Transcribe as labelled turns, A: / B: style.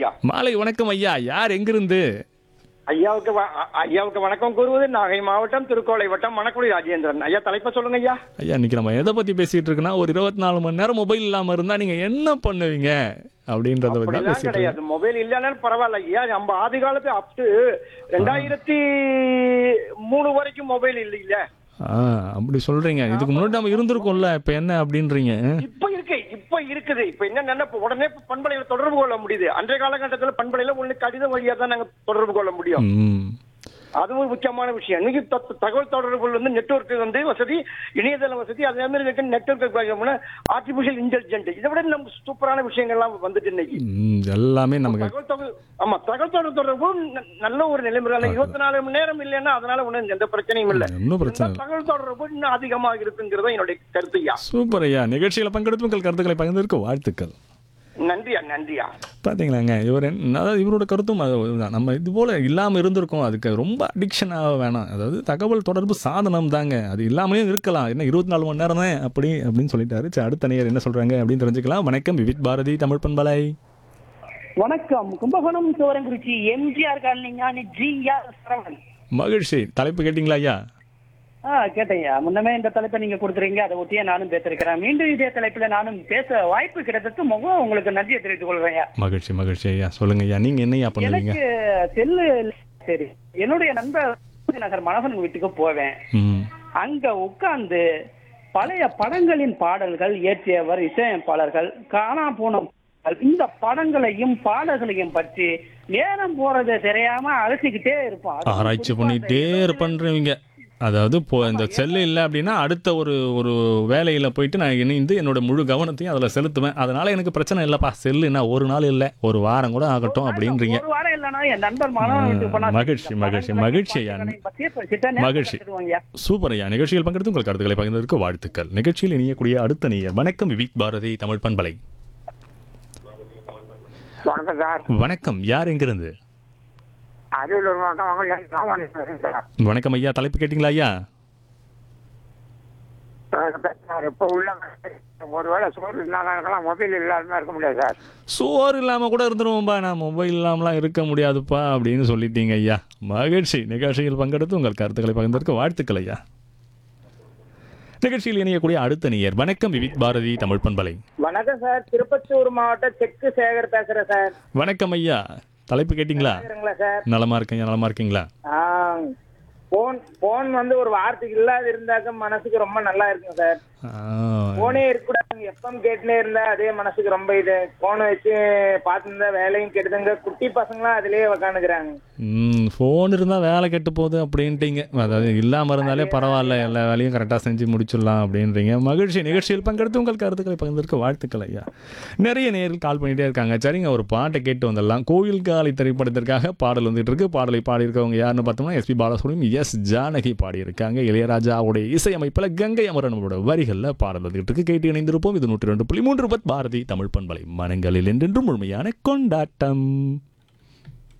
A: ஐயா
B: மாலை வணக்கம் ஐயா யார் எங்கிருந்து
A: ஐயாவுக்கு வ- அ- ஐயாவுக்கு வணக்கம் கூறுவது நாகை மாவட்டம் திருக்கோளை வட்டம் மணக்குடி ராஜேந்திரன் ஐயா தலைப்பை சொல்லுங்க ஐயா
B: ஐயா இன்னைக்கு நம்ம எதை பத்தி பேசிட்டு இருக்கோம்னா ஒரு இருபத்தி நாலு மணி நேரம் மொபைல் இல்லாம இருந்தா நீங்க என்ன பண்ணுவீங்க அப்படின்றத பத்தி தான்
A: அப்படிலாம்
B: பேசிட்டு இருக்கோம்.
A: கிடையாது மொபைல் இல்லைனாலும் பரவாயில்ல ஐயா நம்ம ஆதி காலத்து அப் டு ரெண்டாயிரத்தி மூணு வரைக்கும் மொபைல் இல்லை இல்ல
B: ஆ அப்படி சொல்றீங்க இதுக்கு முன்னாடி நம்ம இருந்திருக்கோம்ல இப்ப என்ன அப்படின்றீங்க
A: இப்ப இருக்கு இப்ப இருக்குது இப்ப என்ன இப்ப உடனே இப்ப பண்பலையில தொடர்பு கொள்ள முடியுது அன்றைய காலகட்டத்துல பண்பலையில ஒண்ணு கடிதம் வழியா தான் நாங்க தொடர்பு கொள்ள முடியும்
B: ம்
A: அதுவும் ஒரு முக்கியமான விஷயம் இன்னைக்கு த- தகவல் தொடர்பு வந்து நெட்வொர்க் வந்து வசதி இணையதள வசதி அதே மாதிரி நெட்வொர்க் ஆர்டிபிஷியல் இன்டெலிஜென்ட் இதை விட நம்ம சூப்பரான விஷயங்கள்லாம் வந்துட்டு இன்னைக்கு
B: ம், எல்லாமே நமக்கு
A: தகவல் தொடர்பு ஆமா தகவல் தொடர்பு தொடர்பு ந- நல்ல ஒரு நிலைமுறை இருபத்தி நாலு மணி நேரம் இல்லைன்னா அதனால ஒண்ணும் எந்த பிரச்சனையும் இல்ல
B: ஒன்றும் பிரச்சனை இல்லை
A: தகவல் தொடர்பு இன்னும் அதிகமாக இருக்குங்கிறத என்னுடைய கருத்துயா
B: சூப்பர் ஐயா நிகழ்ச்சியில பங்கெடுத்து உங்கள் கருத்துக்களை பகிர்ந்திருக்க வாழ்த்துக்கள்
A: நன்றியா நன்றியா
B: பார்த்தீங்களாங்க இவர் என்ன- அதாவது இவரோட கருத்தும் அதுதான் நம்ம இது போல் இல்லாமல் இருந்திருக்கோம் அதுக்கு ரொம்ப அடிக்ஷனாக வேணாம் அதாவது தகவல் தொடர்பு சாதனம் தாங்க அது இல்லாமலே இருக்கலாம் என்ன இருபத்தி நாலு மணி நேரம் தான் அப்படி அப்படின்னு சொல்லிட்டாரு சரி அடுத்த நேயர் என்ன சொல்கிறாங்க அப்படின்னு தெரிஞ்சுக்கலாம் வணக்கம் விவித் பாரதி தமிழ் பண்பலை
C: வணக்கம் கும்பகோணம் சோரங்குறிச்சி எம்ஜிஆர் காலனிங்க ஜிஆர் சரவணன்
B: மகிழ்ச்சி தலைப்பு கேட்டிங்களா ஐயா
C: ஆ கேட்டேங்க முன்னமே இந்த தலைப்பை நீங்க கொடுத்துறீங்க அதை ஒட்டியே நானும் பேசிருக்கிறேன் மீண்டும் இதே தலைப்புல நானும் பேச வாய்ப்பு கிடைத்ததுக்கு முகம் உங்களுக்கு நன்றியை தெரிவித்துக் கொள்றேன்
B: மகிழ்ச்சி மகிழ்ச்சி ஐயா சொல்லுங்க ஐயா நீங்கள் என்னையா பண்ணுவீங்க
C: எனக்கு செல்லு சரி என்னுடைய நண்பர் நகர் மனசன் வீட்டுக்கு போவேன்
B: ம்
C: அங்க உட்கார்ந்து பழைய படங்களின் பாடல்கள் இயற்றியவர் இசையமைப்பாளர்கள் காணா போன பாடல்கள், இந்த படங்களையும் பாடல்களையும் பற்றி நேரம் போறதை தெரியாம அலசிக்கிட்டே இருப்பான் அதுவும்
B: ஆராய்ச்சி
C: குறிப்பா
B: பண்ணிகிட்டே
C: அந்த
B: இருப்பேன்றீங்க அதாவது இப்போ இந்த செல்லு இல்லை அப்படின்னா அடுத்த ஒரு ஒரு வேலையில் போயிட்டு நான் இணைந்து என்னோட முழு கவனத்தையும் அதில் செலுத்துவேன் அதனால எனக்கு பிரச்சனை இல்லைப்பா செல்லுனா ஒரு நாள் இல்லை ஒரு வாரம் கூட ஆகட்டும் அப்படின்றீங்க
C: ஒரு வாரம் இல்லைன்னா என் நண்பர் மனோன் வீட்டுக்கு போனா
B: மகிழ்ச்சி, மகிழ்ச்சி, மகிழ்ச்சி ஐயா.
C: பத்தியே பேசிட்டா நேரம்
B: மகிழ்ச்சி.
C: கடத்திடுவாங்க.
B: சூப்பர் ஐயா நிகழ்ச்சியில் பங்கெடுத்து உங்கள் கருத்துக்களை பகிர்ந்ததற்கு வாழ்த்துக்கள் நிகழ்ச்சியில் இணையக்கூடிய அடுத்த நேயர் வணக்கம் விவிக் பாரதி தமிழ் பண்பலை
D: வணக்கம் சார்
B: வணக்கம் யார் எங்கிருந்து
D: அரியலூர் மாவட்டம் வாங்க ராமானுஜன் சார்
B: வணக்கம் ஐயா தலைப்பு கேட்டிங்களா ஐயா
D: சார் இப்போ உள்ள ஒருவேளை சோறு இல்லாத இருக்கலாம் மொபைல் இல்லாம இருக்க முடியாது சார்
B: சோறு இல்லாமல் கூட இருந்துருவோம்பா நான் மொபைல் இல்லாமலாம் இருக்க முடியாதுப்பா அப்படின்னு சொல்லிட்டீங்க ஐயா மகிழ்ச்சி நிகழ்ச்சியில் பங்கெடுத்து உங்கள் கருத்துக்களை பகிர்ந்ததற்கு வாழ்த்துக்கள் ஐயா நிகழ்ச்சியில் இணையக்கூடிய அடுத்த நேயர் வணக்கம் விவிக் பாரதி தமிழ் பண்பலை
E: வணக்கம் சார் திருப்பத்தூர் மாவட்டம் செக்கு சேகர் பேசுறேன் சார்
B: வணக்கம் ஐயா தலைப்பு கேட்டிங்களா
E: கேக்குறீங்களா சார்
B: நலமா இருக்கீங்க நலமா இருக்கீங்களா
E: போன் போன் வந்து ஒரு வார்த்தைக்கு இல்லாத இருந்தாக்க மனசுக்கு ரொம்ப நல்லா இருக்கும் சார்
B: ஆ,
E: போனே இருக்கக்கூடாது எப்பம் கேட்டுனே இருந்தா அதே மனசுக்கு ரொம்ப இது போனை வச்சு பார்த்துருந்தா வேலையும் கெடுதுங்க குட்டி பசங்களாம் அதுலயே உக்காந்துக்கிறாங்க
B: ம் ஃபோன் இருந்தால் வேலை கெட்டு போகுது அப்படின்ட்டீங்க அதாவது இல்லாமல் இருந்தாலே பரவாயில்ல எல்லா வேலையும் கரெக்டாக செஞ்சு முடிச்சிடலாம் அப்படின்றீங்க மகிழ்ச்சி நிகழ்ச்சியில் பங்கெடுத்து உங்கள் கருத்துக்களை பகிர்ந்திருக்க வாழ்த்துக்கள் ஐயா நிறைய நேரில் கால் பண்ணிகிட்டே இருக்காங்க சரிங்க ஒரு பாட்டை கேட்டு வந்துடலாம் கோயில் காலை திரைப்படத்திற்காக பாடல் வந்துட்டு இருக்கு பாடலை பாடியிருக்கவங்க யாருன்னு பார்த்தோம்னா எஸ்பி பாலசுப்ரமணியம் எஸ் ஜானகி பாடியிருக்காங்க இளையராஜாவுடைய இசையமைப்பில் கங்கை அமரனோட வரிகளில் பாடல் வந்துட்டு இருக்கு கேட்டு இணைந்திருப்போம் இது நூற்றி ரெண்டு புள்ளி மூன்று பத் பாரதி தமிழ் பண்பலை மனங்களில் என்றென்றும் முழுமையான கொண்டாட்டம்